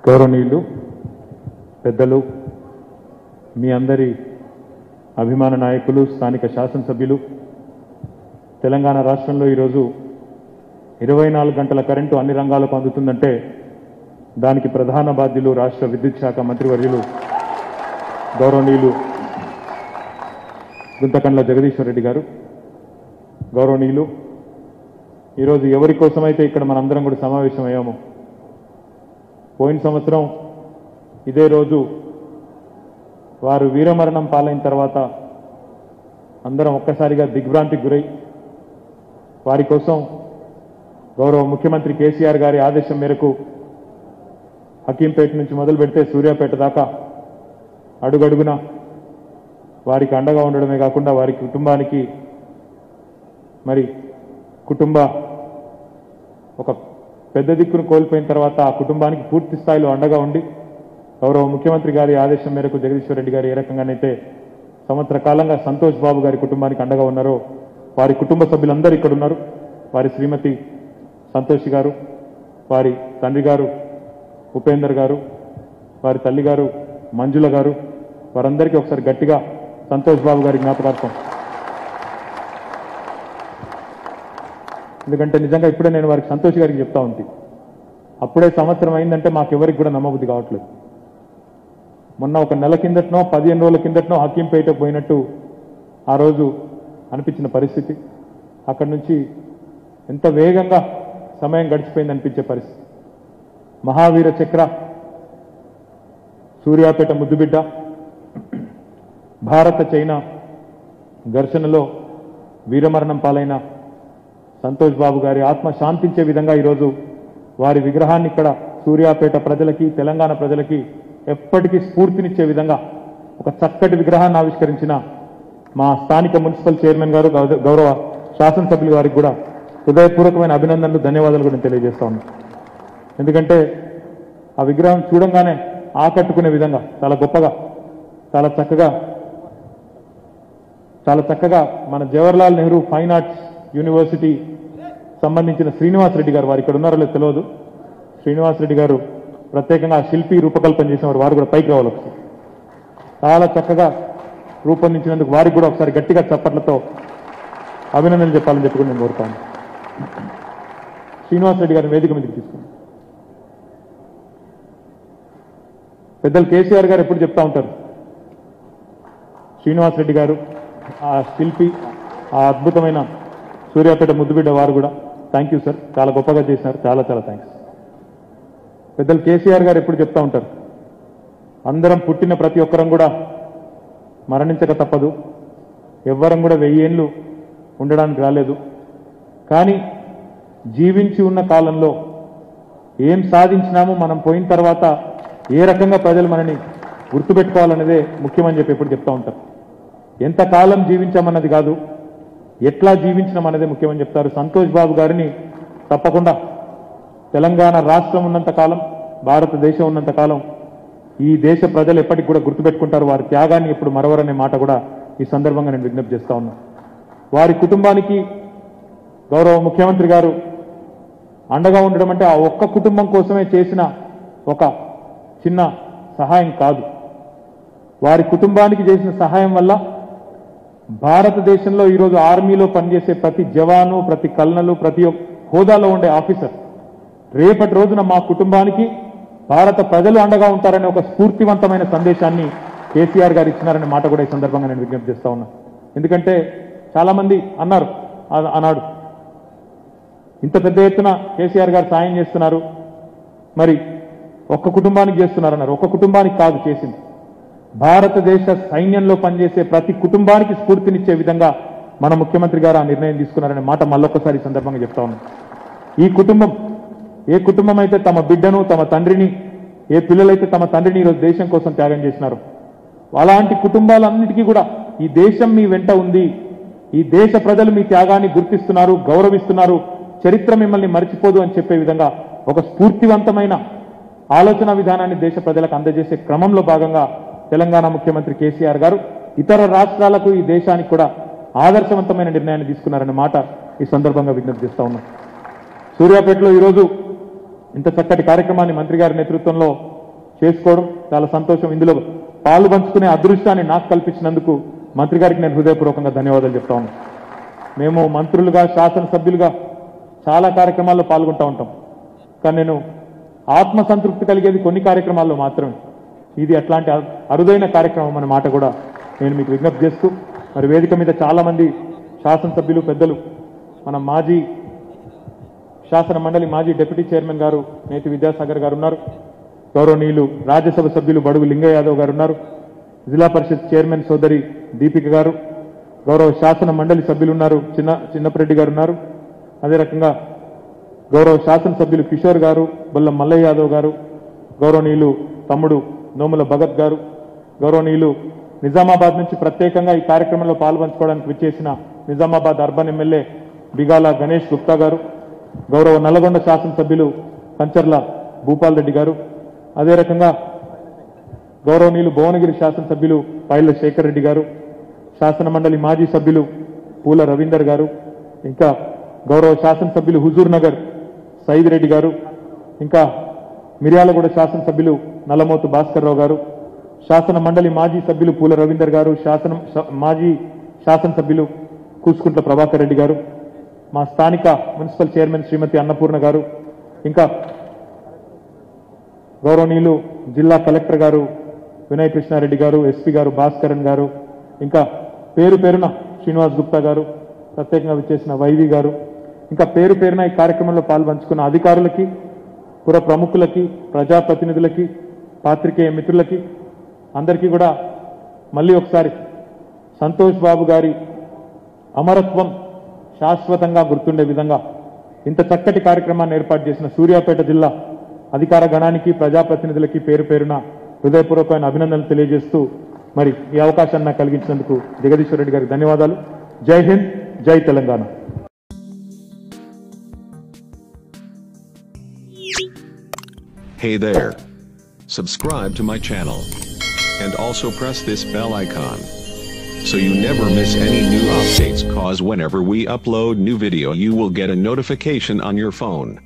గౌరవనీయులు పెద్దలు మీ అందరి అభిమాన నాయకులు స్థానిక శాసనసభ్యులు తెలంగాణ రాష్ట్రంలో ఈరోజు ఇరవై నాలుగు గంటల కరెంటు అన్ని రంగాలకు అందుతుందంటే దానికి ప్రధాన బాధ్యులు రాష్ట్ర విద్యుత్ శాఖ మంత్రివర్యులు గౌరవనీయులు గుంతకండ్ల జగదీశ్వర్ రెడ్డి గారు గౌరవనీయులు ఈరోజు ఎవరి కోసమైతే ఇక్కడ మనందరం కూడా సమావేశమయ్యాము పోయిన సంవత్సరం ఇదే రోజు వారు వీరమరణం పాలైన తర్వాత అందరం ఒక్కసారిగా దిగ్భ్రాంతికి గురై వారి కోసం గౌరవ ముఖ్యమంత్రి కేసీఆర్ గారి ఆదేశం మేరకు హకీంపేట నుంచి మొదలు పెడితే సూర్యాపేట దాకా అడుగడుగున వారికి అండగా ఉండడమే కాకుండా వారి కుటుంబానికి మరి కుటుంబ ఒక పెద్ద దిక్కును కోల్పోయిన తర్వాత ఆ కుటుంబానికి పూర్తి స్థాయిలో అండగా ఉండి గౌరవ ముఖ్యమంత్రి గారి ఆదేశం మేరకు జగదీశ్వర్ రెడ్డి గారు ఏ రకంగానైతే సంవత్సర కాలంగా సంతోష్ బాబు గారి కుటుంబానికి అండగా ఉన్నారో వారి కుటుంబ సభ్యులందరూ ఇక్కడ ఉన్నారు వారి శ్రీమతి సంతోషి గారు వారి తండ్రి గారు ఉపేందర్ గారు వారి తల్లి గారు మంజుల గారు వారందరికీ ఒకసారి గట్టిగా సంతోష్ బాబు గారి జ్ఞాపకార్థం ఎందుకంటే నిజంగా ఇప్పుడే నేను వారికి సంతోష్ గారికి చెప్తా ఉంది అప్పుడే సంవత్సరం అయిందంటే మాకెవరికి కూడా నమ్మబుద్ధి కావట్లేదు మొన్న ఒక నెల కిందటనో పదిహేను రోజుల కిందటనో హకీంపేట పోయినట్టు ఆ రోజు అనిపించిన పరిస్థితి అక్కడి నుంచి ఎంత వేగంగా సమయం గడిచిపోయింది అనిపించే పరిస్థితి మహావీర చక్ర సూర్యాపేట ముద్దుబిడ్డ భారత చైనా ఘర్షణలో వీరమరణం పాలైన సంతోష్ బాబు గారి ఆత్మ శాంతించే విధంగా ఈరోజు వారి విగ్రహాన్ని ఇక్కడ సూర్యాపేట ప్రజలకి తెలంగాణ ప్రజలకి ఎప్పటికీ స్ఫూర్తినిచ్చే విధంగా ఒక చక్కటి విగ్రహాన్ని ఆవిష్కరించిన మా స్థానిక మున్సిపల్ చైర్మన్ గారు గౌర- గౌరవ శాసనసభ్యులు గారికి కూడా హృదయపూర్వకమైన అభినందనలు ధన్యవాదాలు కూడా నేను తెలియజేస్తా ఉన్నాను ఎందుకంటే ఆ విగ్రహం చూడంగానే ఆకట్టుకునే విధంగా చాలా గొప్పగా చాలా చక్కగా చాలా చక్కగా మన Jawaharlal Nehru fine arts university సంబంధించిన శ్రీనివాస్ రెడ్డి గారు వారు ఇక్కడ ఉన్నారో లేదో తెలియదు శ్రీనివాస్ రెడ్డి గారు ప్రత్యేకంగా ఆ శిల్పి రూపకల్పన చేసిన వారు వారు కూడా పైకి రావాలి ఒకసారి చాలా చక్కగా రూపొందించినందుకు వారికి కూడా ఒకసారి గట్టిగా చప్పట్లతో అభినందనలు చెప్పాలని చెప్పి కూడా నేను కోరుతాను శ్రీనివాస్ రెడ్డి గారిని వేదిక మీదకి తీసుకున్నాను పెద్దలు కేసీఆర్ గారు ఎప్పుడు చెప్తా ఉంటారు శ్రీనివాస్ రెడ్డి గారు ఆ శిల్పి ఆ అద్భుతమైన సూర్యాపేట ముద్దుబిడ్డ వారు కూడా థ్యాంక్ యూ సార్ చాలా గొప్పగా చేసినారు చాలా చాలా థ్యాంక్స్ పెద్దలు కేసీఆర్ గారు ఎప్పుడు చెప్తా ఉంటారు అందరం పుట్టిన ప్రతి ఒక్కరం కూడా మరణించక తప్పదు ఎవ్వరం కూడా వెయ్యేళ్ళు ఉండడానికి రాలేదు కానీ జీవించి ఉన్న కాలంలో ఏం సాధించినామో మనం పోయిన తర్వాత ఏ రకంగా ప్రజలు మనని గుర్తుపెట్టుకోవాలనేదే ముఖ్యమని చెప్పి ఎప్పుడు చెప్తా ఉంటారు ఎంతకాలం జీవించామన్నది కాదు ఎట్లా జీవించడం అన్నదే ముఖ్యమని చెప్తారు సంతోష్ బాబు గారిని తప్పకుండా తెలంగాణ రాష్ట్రం ఉన్నంత కాలం భారతదేశం ఉన్నంత కాలం ఈ దేశ ప్రజలు ఎప్పటికి కూడా గుర్తుపెట్టుకుంటారు వారి త్యాగాన్ని ఎప్పుడు మరవరనే మాట కూడా ఈ సందర్భంగా నేను విజ్ఞప్తి చేస్తా ఉన్నా వారి కుటుంబానికి గౌరవ ముఖ్యమంత్రి గారు అండగా ఉండడం అంటే ఆ ఒక్క కుటుంబం కోసమే చేసిన ఒక చిన్న సహాయం కాదు వారి కుటుంబానికి చేసిన సహాయం వల్ల భారతదేశంలో ఈరోజు ఆర్మీలో పనిచేసే ప్రతి జవాను ప్రతి కల్నలు ప్రతి ఒక్క హోదాలో ఉండే ఆఫీసర్ రేపటి రోజున మా కుటుంబానికి భారత ప్రజలు అండగా ఉంటారనే ఒక స్ఫూర్తివంతమైన సందేశాన్ని కేసీఆర్ గారు ఇచ్చినారనే మాట కూడా ఈ సందర్భంగా నేను విజ్ఞప్తి చేస్తా ఉన్నా ఎందుకంటే చాలా మంది అన్నారు ఆ- ఆనాడు ఇంత పెద్ద ఎత్తున కేసీఆర్ గారు సాయం చేస్తున్నారు మరి ఒక్క కుటుంబానికి చేస్తున్నారు అన్నారు ఒక్క కుటుంబానికి కాదు చేసింది భారతదేశ సైన్యంలో పనిచేసే ప్రతి కుటుంబానికి స్ఫూర్తినిచ్చే విధంగా మన ముఖ్యమంత్రి గారు ఆ నిర్ణయం తీసుకున్నారనే మాట మళ్ళొక్కసారి ఈ సందర్భంగా చెప్తా ఉన్నాం ఈ కుటుంబం ఏ కుటుంబం అయితే తమ బిడ్డను తమ తండ్రిని ఏ పిల్లలైతే తమ తండ్రిని ఈరోజు దేశం కోసం త్యాగం చేసినారు అలాంటి కుటుంబాలన్నిటికీ కూడా ఈ దేశం మీ వెంట ఉంది ఈ దేశ ప్రజలు మీ త్యాగాన్ని గుర్తిస్తున్నారు గౌరవిస్తున్నారు చరిత్ర మిమ్మల్ని మర్చిపోదు అని చెప్పే విధంగా ఒక స్ఫూర్తివంతమైన ఆలోచన విధానాన్ని దేశ ప్రజలకు అందజేసే క్రమంలో భాగంగా తెలంగాణ ముఖ్యమంత్రి కేసీఆర్ గారు ఇతర రాష్ట్రాలకు ఈ దేశానికి కూడా ఆదర్శవంతమైన నిర్ణయాన్ని తీసుకున్నారనే మాట ఈ సందర్భంగా విజ్ఞప్తి చేస్తా ఉన్నాం సూర్యాపేటలో ఈరోజు ఇంత చక్కటి కార్యక్రమాన్ని మంత్రి గారి నేతృత్వంలో చేసుకోవడం చాలా సంతోషం ఇందులో పాలు పంచుకునే అదృష్టాన్ని నాకు కల్పించినందుకు మంత్రి గారికి నేను హృదయపూర్వకంగా ధన్యవాదాలు చెప్తా ఉన్నాను మేము మంత్రులుగా శాసనసభ్యులుగా చాలా కార్యక్రమాల్లో పాల్గొంటూ ఉంటాం కానీ నేను ఆత్మసంతృప్తి కలిగేది కొన్ని కార్యక్రమాల్లో మాత్రమే ఇది అట్లాంటి అరు- అరుదైన కార్యక్రమం అనే మాట కూడా నేను మీకు విజ్ఞప్తి చేస్తూ మరి వేదిక మీద చాలా మంది శాసనసభ్యులు పెద్దలు మన మాజీ శాసన మండలి మాజీ డిప్యూటీ చైర్మన్ గారు నేతి విద్యాసాగర్ గారు ఉన్నారు గౌరవనీయులు రాజ్యసభ సభ్యులు బడుగు లింగయ్య యాదవ్ గారు ఉన్నారు జిల్లా పరిషత్ చైర్మన్ సోదరి దీపిక గారు గౌరవ శాసన మండలి సభ్యులు ఉన్నారు చిన్న చిన్నపరెడ్డి గారు ఉన్నారు అదే రకంగా గౌరవ శాసనసభ్యులు కిషోర్ గారు బొల్ల మల్లయ్య యాదవ్ గారు గౌరవనీయులు తమ్ముడు నోముల భగత్ గారు గౌరవనీయులు నిజామాబాద్ నుంచి ప్రత్యేకంగా ఈ కార్యక్రమంలో పాల్పంచుకోవడానికి విచ్చేసిన నిజామాబాద్ అర్బన్ ఎమ్మెల్యే బిగాల గణేష్ గుప్తా గారు గౌరవ నల్లగొండ శాసనసభ్యులు కంచర్ల భూపాల్ రెడ్డి గారు అదే రకంగా గౌరవనీయులు భువనగిరి శాసనసభ్యులు పైళ్ల శేఖర్ రెడ్డి గారు శాసన మండలి మాజీ సభ్యులు పూల రవీందర్ గారు ఇంకా గౌరవ శాసనసభ్యులు హుజూర్ నగర్ సైద్ రెడ్డి గారు ఇంకా మిర్యాలగూడ శాసనసభ్యులు నల్లమోతు భాస్కర్ రావు గారు శాసన మండలి మాజీ సభ్యులు పూల రవీందర్ గారు శాసనం శ- మాజీ శాసనసభ్యులు కూసుకుంట్ల ప్రభాకర్ రెడ్డి గారు మా స్థానిక మున్సిపల్ చైర్మన్ శ్రీమతి అన్నపూర్ణ గారు ఇంకా గౌరవనీయులు జిల్లా కలెక్టర్ గారు వినయ్ కృష్ణారెడ్డి గారు ఎస్పీ గారు భాస్కరన్ గారు ఇంకా పేరు పేరున శ్రీనివాస్ గుప్తా గారు ప్రత్యేకంగా విచ్చేసిన వైవి గారు ఇంకా పేరు పేరున ఈ కార్యక్రమంలో పాల్పంచుకున్న అధికారులకి పుర ప్రముఖులకి ప్రజాప్రతినిధులకి పాత్రికేయ మిత్రులకి అందరికీ కూడా మళ్ళీ ఒకసారి సంతోష్ బాబు గారి అమరత్వం శాశ్వతంగా గుర్తుండే విధంగా ఇంత చక్కటి కార్యక్రమాన్ని ఏర్పాటు చేసిన సూర్యాపేట జిల్లా అధికార గణానికి ప్రజాప్రతినిధులకి పేరు పేరున హృదయపూర్వకమైన అభినందనలు తెలియజేస్తూ మరి ఈ అవకాశాన్ని నాకు కలిగించినందుకు జగదీశ్వర్ రెడ్డి గారికి ధన్యవాదాలు జై హింద్ జై Telangana Hey there. Subscribe to my channel. And also press this bell icon. So you never miss any new updates cause whenever we upload new video you will get a notification on your phone.